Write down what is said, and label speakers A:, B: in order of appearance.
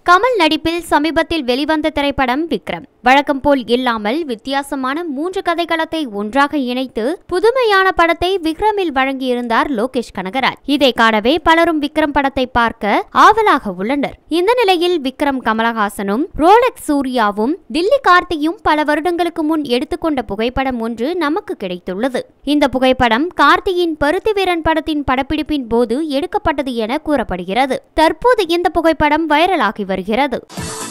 A: கமல் நடிப்பில் சமீபத்தில் வெளிவந்த திரைப்படம் விக்ரம் வழக்கம் போல் இல்லாமல் வித்தியாசமான மூன்று கதைக்களத்தை ஒன்றாக இணைத்து புதுமையான படத்தை விக்ரமில் வழங்கியிருந்தார் லோகேஷ் கனகராஜ் இதை காணவே பலரும் விக்ரம் படத்தை பார்க்க ஆவலாக உள்ளனர் இந்த நிலையில் விக்ரம் கமலஹாசனும் ரோலக்ஸ் சூர்யாவும் டில்லி கார்த்தியும் பல வருடங்களுக்கு முன் எடுத்துக்கொண்ட புகைப்படம் ஒன்று நமக்கு கிடைத்துள்ளது இந்த புகைப்படம் கார்த்தியின் பருத்தி வீரன் படத்தின் படப்பிடிப்பின் போது எடுக்கப்பட்டது என கூறப்படுகிறது தற்போது இந்த புகைப்படம் வைரலாகி வருகிறது